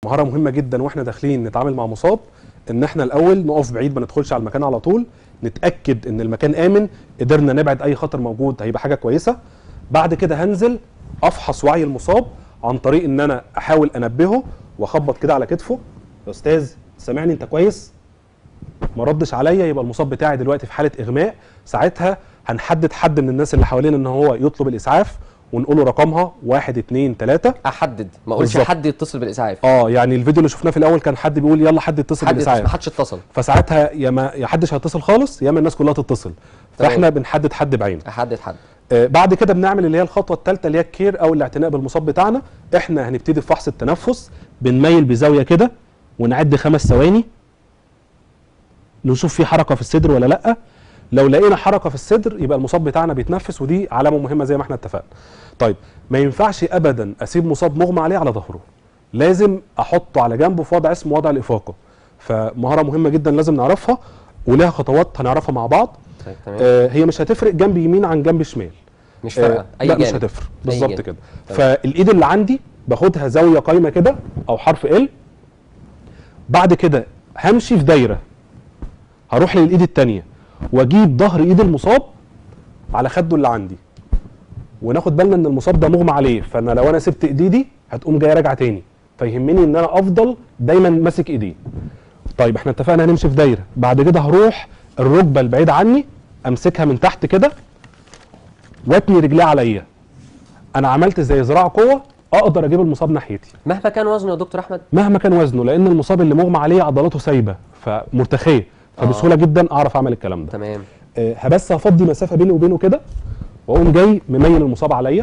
مهاره مهمه جدا واحنا داخلين نتعامل مع مصاب ان احنا الاول نقف بعيد ما ندخلش على المكان على طول نتاكد ان المكان امن قدرنا نبعد اي خطر موجود هيبقى حاجه كويسه بعد كده هنزل افحص وعي المصاب عن طريق ان انا احاول انبهه واخبط كده على كتفه يا استاذ سامعني انت كويس ما ردش عليا يبقى المصاب بتاعي دلوقتي في حاله اغماء ساعتها هنحدد حد من الناس اللي حوالينا ان هو يطلب الاسعاف ونقول له رقمها واحد اتنين تلاته احدد ما اقولش بالظبط. حد يتصل بالاسعاف اه يعني الفيديو اللي شفناه في الاول كان حد بيقول يلا حد يتصل حد يتصل، ما بالاسعاف حدش اتصل فساعتها يا ما يا حدش هيتصل خالص يا اما الناس كلها تتصل تمام. فاحنا بنحدد حد بعينه احدد حد آه، بعد كده بنعمل اللي هي الخطوه الثالثه اللي هي الكير او الاعتناء بالمصاب بتاعنا احنا هنبتدي في فحص التنفس بنميل بزاويه كده ونعد خمس ثواني نشوف في حركه في الصدر ولا لا لو لقينا حركه في الصدر يبقى المصاب بتاعنا بيتنفس ودي علامه مهمه زي ما احنا اتفقنا طيب ما ينفعش ابدا اسيب مصاب مغمى عليه على ظهره لازم احطه على جنبه في وضع اسمه وضع الافاقه فمهاره مهمه جدا لازم نعرفها ولها خطوات هنعرفها مع بعض طيب تمام آه هي مش هتفرق جنب يمين عن جنب شمال مش فارقه آه، اي لا جانب مش هتفرق أي بالظبط جانب. كده تمام. فالايد اللي عندي باخدها زاويه قايمه كده او حرف ال بعد كده همشي في دايره هروح للايد التانية واجيب ظهر ايد المصاب على خده اللي عندي وناخد بالنا ان المصاب ده مغمى عليه فانا لو انا سبت ايدي دي هتقوم جايه راجعه تاني فيهمني ان انا افضل دايما ماسك ايديه طيب احنا اتفقنا هنمشي في دايره بعد كده هروح الركبه البعيده عني امسكها من تحت كده واتني رجليه عليا انا عملت زي ذراع قوه اقدر اجيب المصاب ناحيتي مهما كان وزنه يا دكتور احمد مهما كان وزنه لان المصاب اللي مغمى عليه عضلاته سايبه فمرتخيه فبسهوله جدا اعرف اعمل الكلام ده تمام آه، هبس هفضي مسافه بيني وبينه كده واقوم جاي مميل المصاب عليا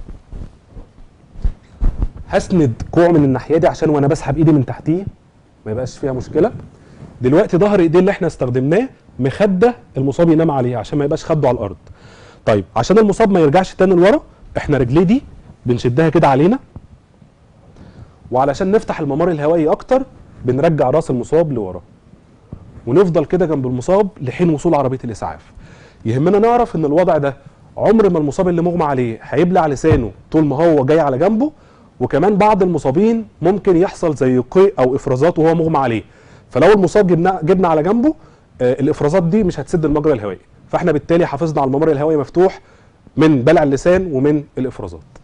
هسند كوع من الناحيه دي عشان وانا بسحب ايدي من تحتيه ما يبقاش فيها مشكله دلوقتي ظهر ايديه اللي احنا استخدمناه مخده المصاب ينام عليه عشان ما يبقاش خده على الارض طيب عشان المصاب ما يرجعش تاني لورا احنا رجليه دي بنشدها كده علينا وعلشان نفتح الممر الهوائي اكتر بنرجع راس المصاب لورا ونفضل كده جنب المصاب لحين وصول عربيه الاسعاف يهمنا نعرف ان الوضع ده عمر ما المصاب اللي مغمى عليه هيبلع لسانه طول ما هو جاي على جنبه وكمان بعض المصابين ممكن يحصل زي قيء او افرازات وهو مغمى عليه فلو المصاب جبنا جبنا على جنبه آه الافرازات دي مش هتسد المجرى الهوائي فاحنا بالتالي حافظنا على الممر الهوائي مفتوح من بلع اللسان ومن الافرازات